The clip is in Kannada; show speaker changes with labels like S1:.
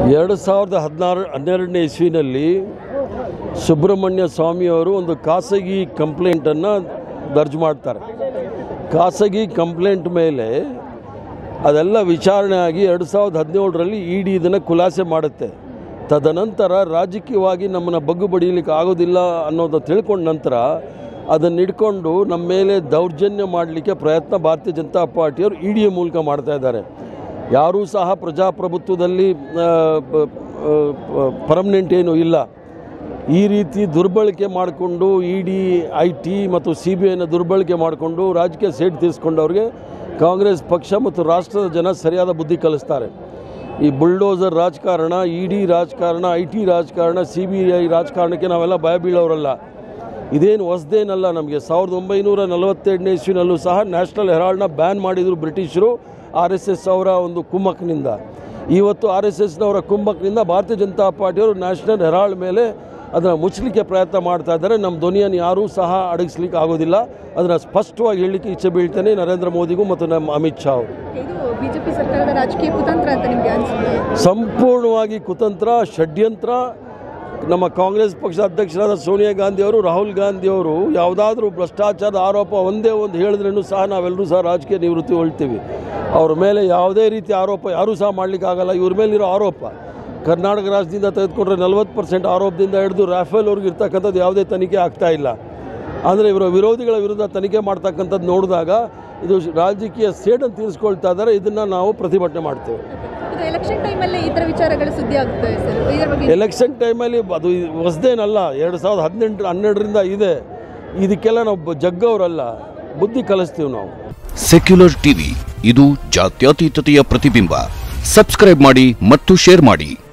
S1: ಎರಡು ಸಾವಿರದ ಹದಿನಾರು ಹನ್ನೆರಡನೇ ಇಸ್ವಿನಲ್ಲಿ ಸುಬ್ರಹ್ಮಣ್ಯ ಸ್ವಾಮಿಯವರು ಒಂದು ಖಾಸಗಿ ಕಂಪ್ಲೇಂಟನ್ನು ದರ್ಜ್ ಮಾಡ್ತಾರೆ ಖಾಸಗಿ ಕಂಪ್ಲೇಂಟ್ ಮೇಲೆ ಅದೆಲ್ಲ ವಿಚಾರಣೆ ಆಗಿ ಎರಡು ಸಾವಿರದ ಹದಿನೇಳರಲ್ಲಿ ಇ ಡಿ ಇದನ್ನು ಖುಲಾಸೆ ಮಾಡುತ್ತೆ ತದನಂತರ ರಾಜಕೀಯವಾಗಿ ನಮ್ಮನ್ನು ಬಗ್ಗು ಬಡಿಯಲಿಕ್ಕೆ ಆಗೋದಿಲ್ಲ ಅನ್ನೋದು ತಿಳ್ಕೊಂಡ ನಂತರ ಅದನ್ನು ಇಟ್ಕೊಂಡು ನಮ್ಮ ಮೇಲೆ ದೌರ್ಜನ್ಯ ಮಾಡಲಿಕ್ಕೆ ಪ್ರಯತ್ನ ಭಾರತೀಯ ಜನತಾ ಪಾರ್ಟಿಯವರು ಇ ಡಿಯ ಮೂಲಕ ಮಾಡ್ತಾ ಇದ್ದಾರೆ ಯಾರೂ ಸಹ ಪ್ರಜಾಪ್ರಭುತ್ವದಲ್ಲಿ ಪರ್ಮನೆಂಟ್ ಏನು ಇಲ್ಲ ಈ ರೀತಿ ದುರ್ಬಳಕೆ ಮಾಡಿಕೊಂಡು ಇ ಡಿ ಐ ಟಿ ಮತ್ತು ಸಿ ಬಿ ಐನ ದುರ್ಬಳಕೆ ಮಾಡಿಕೊಂಡು ರಾಜಕೀಯ ಸೇಟ್ ತೀರಿಸ್ಕೊಂಡವ್ರಿಗೆ ಕಾಂಗ್ರೆಸ್ ಪಕ್ಷ ಮತ್ತು ರಾಷ್ಟ್ರದ ಜನ ಸರಿಯಾದ ಬುದ್ಧಿ ಕಲಿಸ್ತಾರೆ ಈ ಬುಲ್ಡೋಸರ್ ರಾಜಕಾರಣ ಇ ಡಿ ರಾಜಕಾರಣ ಐ ಟಿ ರಾಜಕಾರಣ ಸಿ ಬಿ ಐ ರಾಜಕಾರಣಕ್ಕೆ ನಾವೆಲ್ಲ ಭಯ ಬೀಳೋರಲ್ಲ ಇದೇನು ಹೊಸದೇನಲ್ಲ ನಮಗೆ ಸಾವಿರದ ಒಂಬೈನೂರ ನಲವತ್ತೆರಡನೇ ಇಸ್ವಿನಲ್ಲೂ ಸಹ ನ್ಯಾಷನಲ್ ಹೆರಾಲ್ಡ್ನ ಬ್ಯಾನ್ ಮಾಡಿದರು ಬ್ರಿಟಿಷರು ಆರ್ ಎಸ್ ಎಸ್ ಅವರ ಒಂದು ಕುಮ್ಮಕ್ನಿಂದ ಇವತ್ತು ಆರ್ ಎಸ್ ಎಸ್ನವರ ಕುಮ್ಮಕ್ನಿಂದ ಭಾರತೀಯ ಜನತಾ ಪಾರ್ಟಿಯವರು ನ್ಯಾಷನಲ್ ಹೆರಾಲ್ಡ್ ಮೇಲೆ ಅದನ್ನು ಮುಚ್ಚಲಿಕ್ಕೆ ಪ್ರಯತ್ನ ಮಾಡ್ತಾ ಇದ್ದಾರೆ ನಮ್ಮ ಧ್ವನಿಯನ್ನು ಯಾರೂ ಸಹ ಅಡಗಿಸ್ಲಿಕ್ಕೆ ಆಗೋದಿಲ್ಲ ಅದನ್ನು ಸ್ಪಷ್ಟವಾಗಿ ಹೇಳಲಿಕ್ಕೆ ಇಚ್ಛೆ ಬೀಳ್ತೇನೆ ನರೇಂದ್ರ ಮೋದಿಗೂ ಮತ್ತು ನಮ್ಮ ಅಮಿತ್ ಶಾ ಅವರು
S2: ಇದು ಬಿಜೆಪಿ ಸರ್ಕಾರದ ರಾಜಕೀಯ ಕುತಂತ್ರ ಅಂತ ನಿಮಗೆ ಅನಿಸುತ್ತೆ
S1: ಸಂಪೂರ್ಣವಾಗಿ ಕುತಂತ್ರ ಷಡ್ಯಂತ್ರ ನಮ್ಮ ಕಾಂಗ್ರೆಸ್ ಪಕ್ಷದ ಅಧ್ಯಕ್ಷರಾದ ಸೋನಿಯಾ ಗಾಂಧಿ ಅವರು ರಾಹುಲ್ ಗಾಂಧಿ ಅವರು ಯಾವುದಾದ್ರೂ ಭ್ರಷ್ಟಾಚಾರದ ಆರೋಪ ಒಂದೇ ಒಂದು ಹೇಳಿದ್ರೂ ಸಹ ನಾವೆಲ್ಲರೂ ಸಹ ರಾಜಕೀಯ ನಿವೃತ್ತಿ ಹೊಳ್ತೀವಿ ಅವ್ರ ಮೇಲೆ ಯಾವುದೇ ರೀತಿ ಆರೋಪ ಯಾರೂ ಸಹ ಮಾಡಲಿಕ್ಕಾಗಲ್ಲ ಇವ್ರ ಮೇಲಿರೋ ಆರೋಪ ಕರ್ನಾಟಕ ರಾಜ್ಯದಿಂದ ತೆಗೆದುಕೊಂಡ್ರೆ ನಲವತ್ತು ಪರ್ಸೆಂಟ್ ಆರೋಪದಿಂದ ಹಿಡಿದು ರಾಫೇಲ್ವರೆಗೂ ಇರ್ತಕ್ಕಂಥದ್ದು ಯಾವುದೇ ತನಿಖೆ ಆಗ್ತಾ ಇಲ್ಲ ಅಂದರೆ ಇವರ ವಿರೋಧಿಗಳ ವಿರುದ್ಧ ತನಿಖೆ ಮಾಡ್ತಕ್ಕಂಥದ್ದು ನೋಡಿದಾಗ ಇದು ರಾಜಕೀಯ ಸೇಡನ್ನು ತೀರಿಸ್ಕೊಳ್ತಾ ಇದ್ದಾರೆ ಇದನ್ನು ನಾವು ಪ್ರತಿಭಟನೆ ಮಾಡ್ತೇವೆ
S2: ಇದು ಎಲೆಕ್ಷನ್ ಟೈಮಲ್ಲಿ ಈ ಥರ ವಿಚಾರಗಳು ಸುದ್ದಿ ಆಗುತ್ತವೆ ಸರ್ ಇದರ ಬಗ್ಗೆ
S1: ಎಲೆಕ್ಷನ್ ಟೈಮಲ್ಲಿ ಅದು ಹೊಸದೇನಲ್ಲ ಎರಡು ಸಾವಿರದ ಹದಿನೆಂಟು ಹನ್ನೆರಡರಿಂದ ಇದೆ ಇದಕ್ಕೆಲ್ಲ ನಾವು ಬ- ಜಗ್ಗವರಲ್ಲ ಬುದ್ಧಿ ಕಲಿಸ್ತೀವಿ ನಾವು
S3: ಸೆಕ್ಯುಲರ್ ಟಿವಿ ಇದು ಜಾತ್ಯತೀತತೆಯ ಪ್ರತಿಬಿಂಬ ಸಬ್ಸ್ಕ್ರೈಬ್ ಮಾಡಿ ಮತ್ತು ಶೇರ್ ಮಾಡಿ